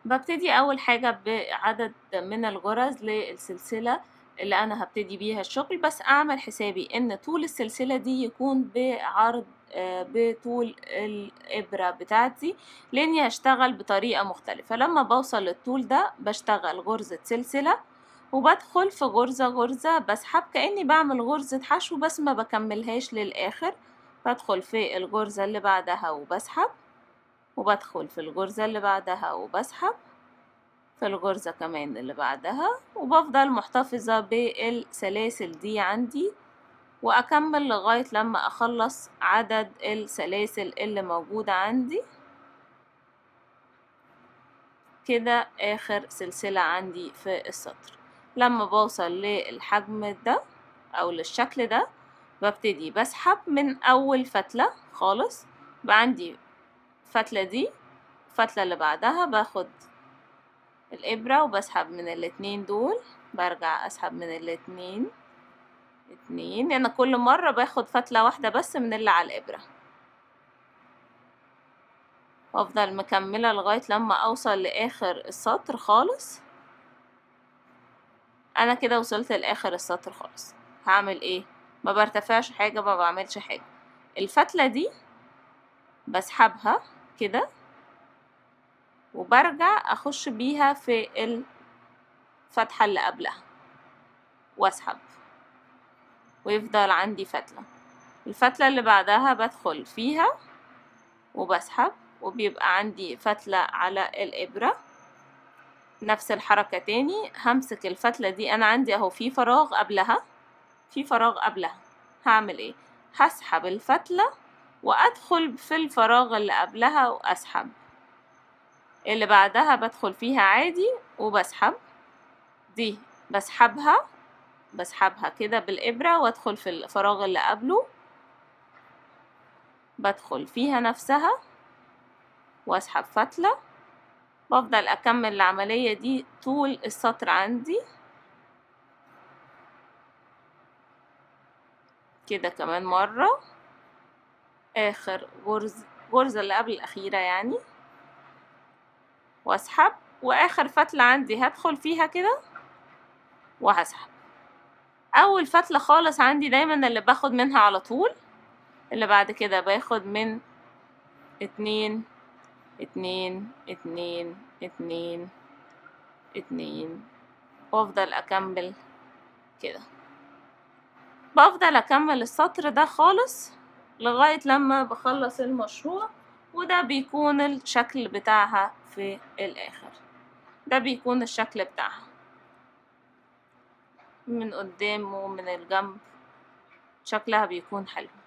ببتدي أول حاجة بعدد من الغرز للسلسلة اللي أنا هبتدي بيها الشغل بس أعمل حسابي إن طول السلسلة دي يكون بعرض آه، بطول الإبرة بتاعتي لأني هشتغل بطريقة مختلفة لما بوصل للطول ده بشتغل غرزة سلسلة وبدخل في غرزة غرزة بسحب كأني بعمل غرزة حشو بس ما بكملهاش للآخر بدخل في الغرزة اللي بعدها وبسحب وبدخل في الغرزة اللي بعدها وبسحب في الغرزة كمان اللي بعدها وبفضل محتفظة بالسلاسل دي عندي وأكمل لغاية لما أخلص عدد السلاسل اللي موجودة عندي كده آخر سلسلة عندي في السطر لما بوصل للحجم ده أو للشكل ده ببتدي بسحب من أول فتلة خالص بقى عندي الفتلة دي الفتلة اللي بعدها باخد الإبرة وبسحب من الاتنين دول برجع أسحب من الاتنين اتنين لأن كل مرة باخد فتلة واحدة بس من اللي على الإبرة وأفضل مكملة لغاية لما أوصل لآخر السطر خالص أنا كده وصلت لآخر السطر خالص هعمل إيه ما برتفعش حاجة ما بعملش حاجة الفتلة دي بسحبها كده وبرجع اخش بيها في الفتحة اللي قبلها واسحب ويفضل عندي فتلة الفتلة اللي بعدها بدخل فيها وبسحب وبيبقى عندي فتلة على الإبرة نفس الحركة تاني همسك الفتلة دي أنا عندي أهو في فراغ قبلها في فراغ قبلها هعمل ايه هسحب الفتلة وأدخل في الفراغ اللي قبلها وأسحب اللي بعدها بدخل فيها عادي وبسحب دي بسحبها بسحبها كده بالإبرة وأدخل في الفراغ اللي قبله بدخل فيها نفسها وأسحب فتلة بفضل أكمل العملية دي طول السطر عندي كده كمان مرة آخر غرز غرزة اللي قبل الأخيرة يعني واسحب واخر فتلة عندي هدخل فيها كده وهسحب اول فتلة خالص عندي دايما اللي باخد منها على طول اللي بعد كده باخد من اتنين اتنين اتنين اتنين اتنين وافضل اكمل كده بفضل اكمل السطر ده خالص لغاية لما بخلص المشروع وده بيكون الشكل بتاعها في الآخر ده بيكون الشكل بتاعها من قدام ومن الجنب شكلها بيكون حلو